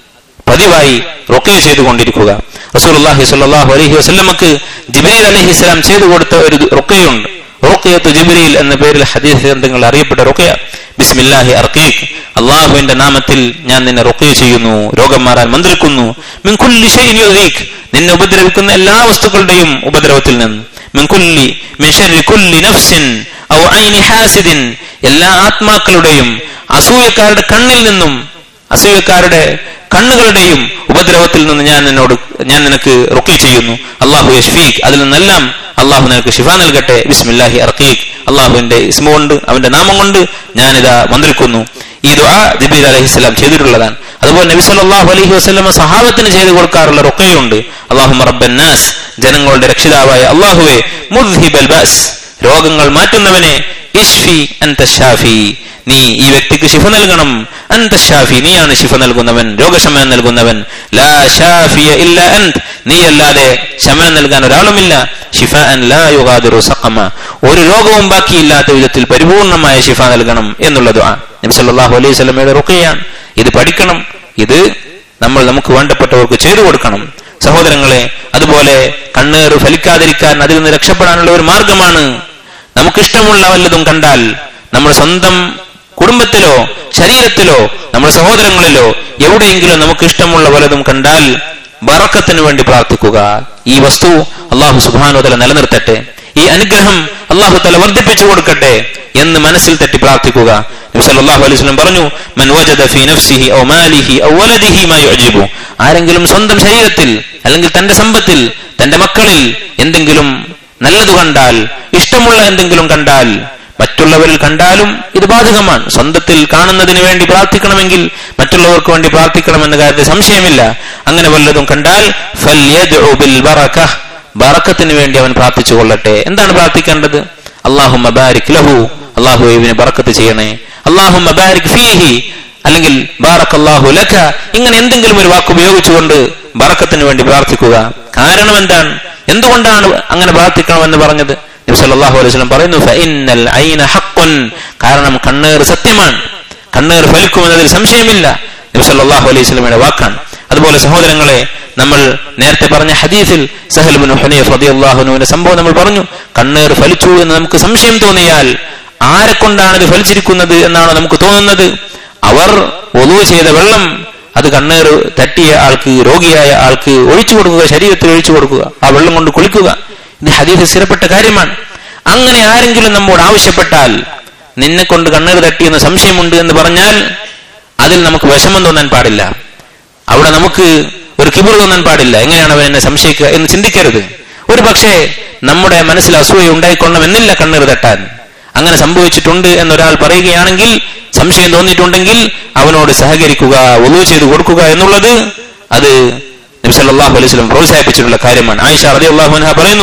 പതിവായി റുക്കയ ചെയ്തുകൊണ്ടിരിക്കുക റസൂലുള്ളാഹി സ്വല്ലല്ലാഹു അലൈഹി വസല്ലമക്ക് ജിബ്രീൽ അലൈഹിസ്സലാം ചെയ്തു കൊടുത്ത ഒരു റുക്കയുണ്ട് റുക്കയത്ത് ജിബ്രീൽ എന്ന പേരിൽ ഹദീസ് ഗ്രന്ഥങ്ങൾ അറിയപ്പെട്ട റുക്കയ ബിസ്മില്ലാഹി അർക്കീഖ് അള്ളാഹുവിന്റെ നാമത്തിൽ ഞാൻ നിന്നെ റുക്കയ ചെയ്യുന്നു രോഗം മാറാൻ മന്ത്രിക്കുന്നു മിൻ കുല്ലി ഷൈഇൻ യുദീഖ് നിന്നെ ഉപദ്രവിക്കുന്ന എല്ലാ വസ്തുക്കളുടെയും ഉപദ്രവത്തിൽ നിന്ന് മിൻ കുല്ലി മിൻ ശർരി കുല്ലി നഫ്സിൻ ഔ ഐനി ഹാസിദിൻ എല്ലാ ആത്മാക്കളുടെയും അസൂയക്കാരുടെ കണ്ണിൽ നിന്നും അസൂയക്കാരുടെ കണ്ണുകളുടെയും ഉപദ്രവത്തിൽ നിന്ന് ഞാൻ നിന്നോട് ഞാൻ നിനക്ക് റുക്കി ചെയ്യുന്നു അള്ളാഹു യഷ്ഫീഖ് അതിൽ നിന്നെല്ലാം അള്ളാഹു നിനക്ക് ഷിഫ നൽകട്ടെ ബിസ്മില്ലാഹി അർക്കീഖ് അള്ളാഹുവിന്റെ ഇസ്മ കൊണ്ട് അവന്റെ നാമം കൊണ്ട് ഞാനിതാ മന്ത്രിക്കുന്നു ഈ ദുആ ജിബീൽ അലഹിസ്ലാം ചെയ്തിട്ടുള്ളതാണ് അതുപോലെ നബി സല്ലല്ലാഹു അലൈഹി വസല്ലമ സഹാബത്തിന് ചെയ്തു കൊടുക്കാറുള്ള റുക്കയുണ്ട് അള്ളാഹു റബ്ബന്നാസ് ജനങ്ങളുടെ രക്ഷിതാവായ അള്ളാഹുവെ മുദ്ഹിബൽ ബസ് രോഗങ്ങൾ മാറ്റുന്നവനെ ഇഷ്ഫി അൻത ഷാഫി നീ ഈ വ്യക്തിക്ക് ശിഫ നൽകണം അന്ത ഷാഫി നീയാണ് ശിഫ നൽകുന്നവൻ രോഗശമനം നൽകുന്നവൻ ലാ ഷാഫിയ ഇല്ല അന്ത് നീ അല്ലാതെ ശമനം നൽകാൻ ഒരാളുമില്ല ഷിഫ അൻ ലാ യുഗാദിറു സഖമ ഒരു രോഗവും ബാക്കിയില്ലാത്ത വിധത്തിൽ പരിപൂർണമായ ശിഫ നൽകണം എന്നുള്ളത് നബി സല്ലല്ലാഹു അലൈഹി വസല്ലമയുടെ റുഖയാണ് ഇത് പഠിക്കണം ഇത് നമ്മൾ നമുക്ക് വേണ്ടപ്പെട്ടവർക്ക് ചെയ്തു കൊടുക്കണം സഹോദരങ്ങളെ അതുപോലെ കണ്ണേർ ഫലിക്കാതിരിക്കാൻ അതിൽ നിന്ന് രക്ഷപ്പെടാനുള്ള ഒരു മാർഗമാണ് നമുക്കിഷ്ടമുള്ള വല്ലതും കണ്ടാൽ നമ്മുടെ സ്വന്തം കുടുംബത്തിലോ ശരീരത്തിലോ നമ്മുടെ സഹോദരങ്ങളിലോ എവിടെയെങ്കിലും നമുക്ക് ഇഷ്ടമുള്ള വല്ലതും കണ്ടാൽ ബറക്കത്തിന് വേണ്ടി പ്രാർത്ഥിക്കുക ഈ വസ്തു അള്ളാഹു സുബാനുതല നിലനിർത്തട്ടെ ഈ അനുഗ്രഹം അള്ളാഹു തല വർദ്ധിപ്പിച്ചു കൊടുക്കട്ടെ എന്ന് മനസ്സിൽ തട്ടി പ്രാർത്ഥിക്കുക നബി സല്ലല്ലാഹു അലൈഹി വസല്ലം പറഞ്ഞു മൻ വജദ ഫീ നഫ്സിഹി ഔ മാലിഹി ഔ വലദിഹി മാ യുഅജിബു ആരെങ്കിലും സ്വന്തം ശരീരത്തിൽ അല്ലെങ്കിൽ തന്റെ സമ്പത്തിൽ തന്റെ മക്കളിൽ എന്തെങ്കിലും നല്ലത് കണ്ടാൽ ഇഷ്ടമുള്ള എന്തെങ്കിലും കണ്ടാൽ മറ്റുള്ളവരിൽ കണ്ടാലും ഇത് ബാധകമാണ് സ്വന്തത്തിൽ കാണുന്നതിന് വേണ്ടി പ്രാർത്ഥിക്കണമെങ്കിൽ മറ്റുള്ളവർക്ക് വേണ്ടി പ്രാർത്ഥിക്കണമെന്ന കാര്യത്തിൽ സംശയമില്ല അങ്ങനെ വല്ലതും കണ്ടാൽ ഫല്യദ്ഉ ബിൽ ബറക ബറക്കത്തിന് വേണ്ടി അവൻ പ്രാർത്ഥിച്ചു കൊള്ളട്ടെ എന്താണ് പ്രാർത്ഥിക്കേണ്ടത് അള്ളാഹു മബാരിക് ലഹു അള്ളാഹു ഇവന് ബറക്കത്ത് ചെയ്യണേ അള്ളാഹു മബാരിക് ഫീഹി അല്ലെങ്കിൽ ബാറക് അള്ളാഹു ലഖ ഇങ്ങനെ എന്തെങ്കിലും ഒരു വാക്ക് ഉപയോഗിച്ചുകൊണ്ട് ബറക്കത്തിന് വേണ്ടി പ്രാർത്ഥിക്കുക കാരണം എന്താണ് എന്തുകൊണ്ടാണ് അങ്ങനെ പ്രാർത്ഥിക്കണമെന്ന് പറഞ്ഞത് നബി സല്ലല്ലാഹു അലൈഹി വസല്ലം പറയുന്നു ഫഇന്നൽ ഐന ഹഖ്ഖുൻ കാരണം കണ്ണേർ സത്യമാണ് കണ്ണേർ ഫലിക്കുമെന്നതിൽ സംശയമില്ല നബി സല്ലല്ലാഹു അലൈഹി വസല്ലമയുടെ വാക്കാണ് അതുപോലെ സഹോദരങ്ങളെ നമ്മൾ നേരത്തെ പറഞ്ഞ ഹദീസിൽ സഹൽ ബിൻ ഹുനൈഫ് റളിയല്ലാഹു അൻഹുവിന്റെ സംഭവം നമ്മൾ പറഞ്ഞു കണ്ണേർ ഫലിച്ചു എന്ന് നമുക്ക് സംശയം തോന്നിയാൽ ആരെ കൊണ്ടാണ് ഇത് ഫലിച്ചിരിക്കുന്നത് എന്നാണ് നമുക്ക് തോന്നുന്നത് അവർ ഒതുവ് ചെയ്ത വെള്ളം അത് കണ്ണേർ തട്ടിയ ആൾക്ക് രോഗിയായ ആൾക്ക് ഒഴിച്ചു കൊടുക്കുക ശരീരത്തിൽ ഒഴിച്ചു കൊടുക്കുക ആ വെള്ളം കൊണ്ട് കുളിക്കുക ഇത് ഹദീസ് സ്ഥിരപ്പെട്ട കാര്യമാണ് അങ്ങനെ ആരെങ്കിലും നമ്മോട് ആവശ്യപ്പെട്ടാൽ നിന്നെ കൊണ്ട് കണ്ണീർ തട്ടിയെന്ന് സംശയമുണ്ട് എന്ന് പറഞ്ഞാൽ അതിൽ നമുക്ക് വിഷമം തോന്നാൻ പാടില്ല അവിടെ നമുക്ക് ഒരു കിബിർ തോന്നാൻ പാടില്ല എങ്ങനെയാണ് അവൻ എന്നെ സംശയിക്കുക എന്ന് ചിന്തിക്കരുത് ഒരു പക്ഷേ നമ്മുടെ മനസ്സിൽ അസൂയ ഉണ്ടായിക്കൊള്ളണമെന്നില്ല കണ്ണീർ തട്ടാൻ അങ്ങനെ സംഭവിച്ചിട്ടുണ്ട് എന്നൊരാൾ പറയുകയാണെങ്കിൽ സംശയം തോന്നിയിട്ടുണ്ടെങ്കിൽ അവനോട് സഹകരിക്കുക ഒന്നു ചെയ്തു കൊടുക്കുക എന്നുള്ളത് അത് നബി സല്ലല്ലാഹു അലൈഹി വസല്ലം പ്രോത്സാഹിപ്പിച്ചിട്ടുള്ള കാര്യമാണ് ആയിഷ റളിയല്ലാഹു അൻഹ പറയുന്നു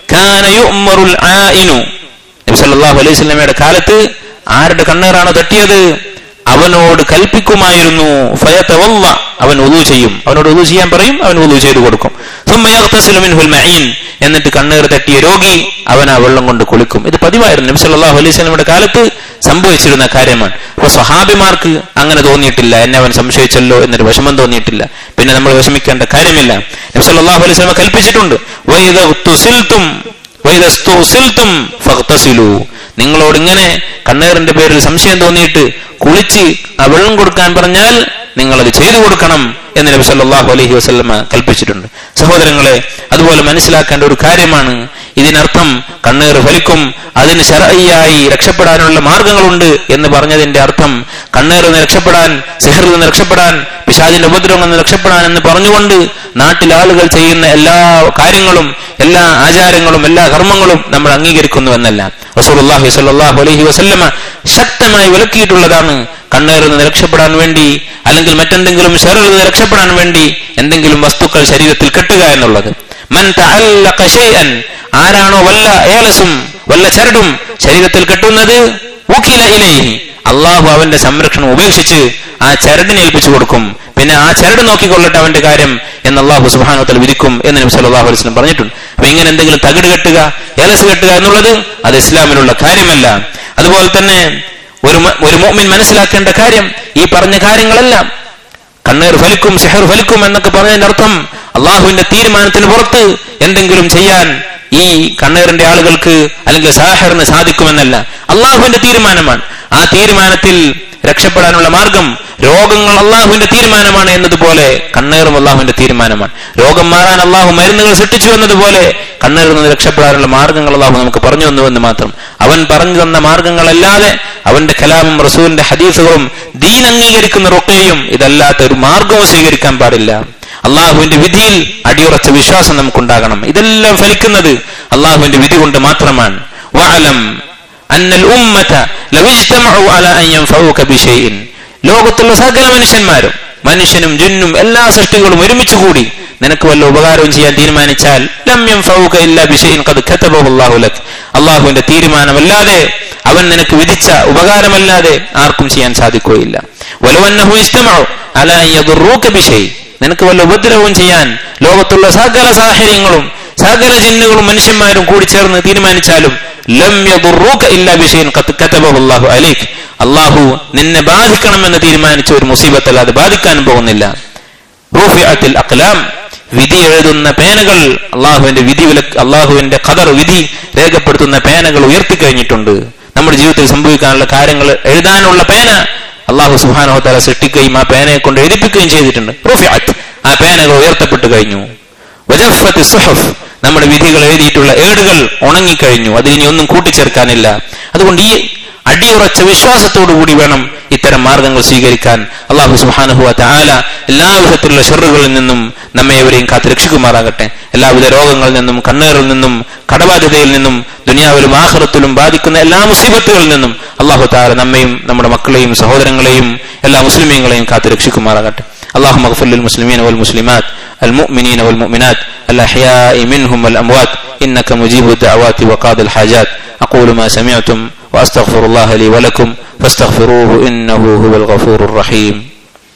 കാന യുഅ്മറുൽ ആയിനു നബി സല്ലല്ലാഹു അലൈഹി വസല്ലമയുടെ കാലത്ത് ആരുടെ കണ്ണീറാണോ തട്ടിയത് അവനോട് കൽപ്പിക്കുമായിരുന്നു ഫയതവല്ല അവൻ ഉദു ചെയ്യും അവനോട് ഉദു ചെയ്യാൻ പറയും അവൻ ഉദു ചെയ്തു കൊടുക്കും ثم يغتسل منه المعين എന്നിട്ട് കണ്ണീർ തട്ടിയ രോഗി അവൻ ആ വെള്ളം കൊണ്ട് കുളിക്കും ഇത് പതിവായിരുന്നു നബി സല്ലല്ലാഹു അലൈഹി വസല്ലമയുടെ കാലത്ത് സംഭവിച്ചിരുന്ന കാര്യമാണ് അപ്പൊ സ്വഹാബിമാർക്ക് അങ്ങനെ തോന്നിയിട്ടില്ല എന്നെ അവൻ സംശയിച്ചല്ലോ എന്നൊരു വിഷമം തോന്നിയിട്ടില്ല പിന്നെ നമ്മൾ വിഷമിക്കേണ്ട കാര്യമില്ല നബി സല്ലല്ലാഹു അലൈഹി വസല്ലമ കൽപ്പിച്ചിട്ടുണ്ട് വൈദ തുസിൽത്തും വൈദസ്തുസിൽത്തും ഫഗ്തസിലു നിങ്ങളോട് ഇങ്ങനെ കണ്ണേറിന്റെ പേരിൽ സംശയം തോന്നിയിട്ട് കുളിച്ച് ആ വെള്ളം കൊടുക്കാൻ പറഞ്ഞാൽ നിങ്ങൾ അത് ചെയ്തു കൊടുക്കണം എന്ന് നബി സല്ലല്ലാഹു അലൈഹി വസല്ലമ കൽപ്പിച്ചിട്ടുണ്ട് സഹോദരങ്ങളെ അതുപോലെ മനസ്സിലാക്കേണ്ട ഒരു കാര്യമാണ് ഇതിനർത്ഥം കണ്ണീർ ഫലിക്കും അതിന് ശരയ്യായി രക്ഷപ്പെടാനുള്ള മാർഗങ്ങളുണ്ട് എന്ന് പറഞ്ഞതിന്റെ അർത്ഥം കണ്ണീറിൽ നിന്ന് രക്ഷപ്പെടാൻ സെഹറിൽ നിന്ന് രക്ഷപ്പെടാൻ പിശാചിന്റെ ഉപദ്രവങ്ങളിൽ നിന്ന് രക്ഷപ്പെടാൻ എന്ന് പറഞ്ഞുകൊണ്ട് നാട്ടിലെ ആളുകൾ ചെയ്യുന്ന എല്ലാ കാര്യങ്ങളും എല്ലാ ആചാരങ്ങളും എല്ലാ കർമ്മങ്ങളും നമ്മൾ അംഗീകരിക്കുന്നു എന്നല്ല റസൂലുള്ളാഹി സ്വല്ലല്ലാഹു അലൈഹി വസല്ലമ ശക്തമായി വിലക്കിയിട്ടുള്ളതാണ് കണ്ണേറിൽ നിന്ന് രക്ഷപ്പെടാൻ വേണ്ടി അല്ലെങ്കിൽ മറ്റെന്തെങ്കിലും ഷെറിൽ നിന്ന് രക്ഷപ്പെടാൻ വേണ്ടി എന്തെങ്കിലും വസ്തുക്കൾ ശരീരത്തിൽ കെട്ടുക എന്നുള്ളത് മൻ തഅല്ലഖ ഷൈഅൻ ആരാണോ വല്ല ഏലസും വല്ല ചരടും ശരീരത്തിൽ കെട്ടുന്നത് ഉഖില ഇലൈഹി അള്ളാഹു അവന്റെ സംരക്ഷണം ഉപേക്ഷിച്ച് ആ ചരടിനെ ഏൽപ്പിച്ചു കൊടുക്കും പിന്നെ ആ ചരട് നോക്കിക്കൊള്ളട്ടെ അവന്റെ കാര്യം എന്ന് അള്ളാഹു സുബാനോത്തൽ വിധിക്കും എന്ന് നബി സല്ലല്ലാഹു അലൈഹി വസല്ലം പറഞ്ഞിട്ടുണ്ട് അപ്പൊ ഇങ്ങനെ എന്തെങ്കിലും തകിട് കെട്ടുക ഏലസ് കെട്ടുക എന്നുള്ളത് അത് ഇസ്ലാമിലുള്ള കാര്യമല്ല അതുപോലെ തന്നെ ഒരു മ- ഒരു മോമിൻ മനസ്സിലാക്കേണ്ട കാര്യം ഈ പറഞ്ഞ കാര്യങ്ങളെല്ലാം കണ്ണീർ ഫലിക്കും ഷെഹർ ഫലിക്കും എന്നൊക്കെ പറഞ്ഞതിന്റെ അർത്ഥം അള്ളാഹുവിന്റെ തീരുമാനത്തിന് പുറത്ത് എന്തെങ്കിലും ചെയ്യാൻ ഈ കണ്ണീറിന്റെ ആളുകൾക്ക് അല്ലെങ്കിൽ സാഹറിന് സാധിക്കുമെന്നല്ല അള്ളാഹുവിന്റെ തീരുമാനമാണ് ആ തീരുമാനത്തിൽ രക്ഷപ്പെടാനുള്ള മാർഗം രോഗങ്ങൾ അള്ളാഹുവിന്റെ തീരുമാനമാണ് എന്നതുപോലെ കണ്ണീറും അള്ളാഹുവിന്റെ തീരുമാനമാണ് രോഗം മാറാൻ അള്ളാഹു മരുന്നുകൾ സൃഷ്ടിച്ചു എന്നതുപോലെ കണ്ണീറിൽ നിന്ന് രക്ഷപ്പെടാനുള്ള മാർഗങ്ങൾ അള്ളാഹു നമുക്ക് പറഞ്ഞു തന്നുവെന്ന് മാത്രം അവൻ പറഞ്ഞു തന്ന മാർഗങ്ങളല്ലാതെ അവന്റെ കലാമും റസൂലിന്റെ ഹദീസുകളും ദീൻ അംഗീകരിക്കുന്ന റൊക്കയും ഇതല്ലാത്ത ഒരു മാർഗവും സ്വീകരിക്കാൻ പാടില്ല അള്ളാഹുവിന്റെ വിധിയിൽ അടിയുറച്ച വിശ്വാസം നമുക്കുണ്ടാകണം ഇതെല്ലാം ഫലിക്കുന്നത് അള്ളാഹുവിന്റെ വിധി കൊണ്ട് മാത്രമാണ് വഅലം അന്നൽ ഉമ്മത ലൗ ഇജ്തമഉ അലാ അൻ യൻഫഉക ബിശൈഇൻ ലോകത്തുള്ള സകല മനുഷ്യന്മാരും മനുഷ്യനും ജിന്നും എല്ലാ സൃഷ്ടികളും ഒരുമിച്ച് കൂടി നിനക്ക് വല്ല ഉപകാരവും ചെയ്യാൻ തീരുമാനിച്ചാൽ ലം യൻഫഉക ഇല്ലാ ബിശൈഇൻ ഖദ് കതബഹു അല്ലാഹു ലക് അള്ളാഹുവിന്റെ തീരുമാനമല്ലാതെ അവൻ നിനക്ക് വിധിച്ച ഉപകാരമല്ലാതെ ആർക്കും ചെയ്യാൻ സാധിക്കുകയില്ല വലൗ അന്നഹു ഇജ്തമഉ അലാ അൻ യദുറൂക ബിശൈഇൻ നിനക്ക് വല്ല ഉപദ്രവവും ചെയ്യാൻ ലോകത്തുള്ള സകല സാഹചര്യങ്ങളും സകല ജിന്നുകളും മനുഷ്യന്മാരും കൂടി ചേർന്ന് തീരുമാനിച്ചാലും ലം യദുറൂക ഇല്ലാ ബിശൈഇൻ ഖദ് കതബഹു അല്ലാഹു അലൈക് അള്ളാഹു നിന്നെ ബാധിക്കണമെന്ന് തീരുമാനിച്ച ഒരു മുസീബത്ത് അത് ബാധിക്കാനും പോകുന്നില്ല റൂഫിഅത്തിൽ അഖ്ലാം വിധി എഴുതുന്ന പേനകൾ അള്ളാഹുവിന്റെ വിധി വിലക്ക് അള്ളാഹുവിന്റെ ഖദർ വിധി രേഖപ്പെടുത്തുന്ന പേനകൾ ഉയർത്തിക്കഴിഞ്ഞിട്ടുണ്ട് നമ്മുടെ ജീവിതത്തിൽ സംഭവിക്കാനുള്ള കാര്യങ്ങൾ എഴുതാനുള്ള പേന അള്ളാഹു സുബാനോത്താല സൃഷ്ടിക്കുകയും ആ പേനയെ കൊണ്ട് എഴുതിപ്പിക്കുകയും ചെയ്തിട്ടുണ്ട് റൂഫിഅത്ത് ആ പേനകൾ ഉയർത്തപ്പെട്ടു കഴിഞ്ഞു വജഫത്ത് സുഹഫ് നമ്മുടെ വിധികൾ എഴുതിയിട്ടുള്ള ഏടുകൾ ഉണങ്ങിക്കഴിഞ്ഞു അതിൽ ഇനി ഒന്നും കൂട്ടിച്ചേർക്കാനില്ല അതുകൊണ്ട് ഈ അടിയുറച്ച വിശ്വാസത്തോടു കൂടി വേണം ഇത്തരം മാർഗങ്ങൾ സ്വീകരിക്കാൻ അള്ളാഹു സുബാനുഹുവ ആല എല്ലാ വിധത്തിലുള്ള ഷെറുകളിൽ നിന്നും നമ്മെ എവരെയും കാത്ത് രക്ഷിക്കുമാറാകട്ടെ എല്ലാവിധ രോഗങ്ങളിൽ നിന്നും കണ്ണീറിൽ നിന്നും കടബാധ്യതയിൽ നിന്നും ദുനിയാവിലും ആഹ്റത്തിലും ബാധിക്കുന്ന എല്ലാ മുസീബത്തുകളിൽ നിന്നും അള്ളാഹു താല നമ്മയും നമ്മുടെ മക്കളെയും സഹോദരങ്ങളെയും എല്ലാ മുസ്ലിമീങ്ങളെയും കാത്ത് രക്ഷിക്കുമാറാകട്ടെ اللهم اغفر للمسلمين والمسلمات المؤمنين والمؤمنات الأحياء منهم والأموات إنك مجيب الدعوات وقاضي الحاجات أقول ما سمعتم وأستغفر الله لي ولكم فاستغفروه إنه هو الغفور الرحيم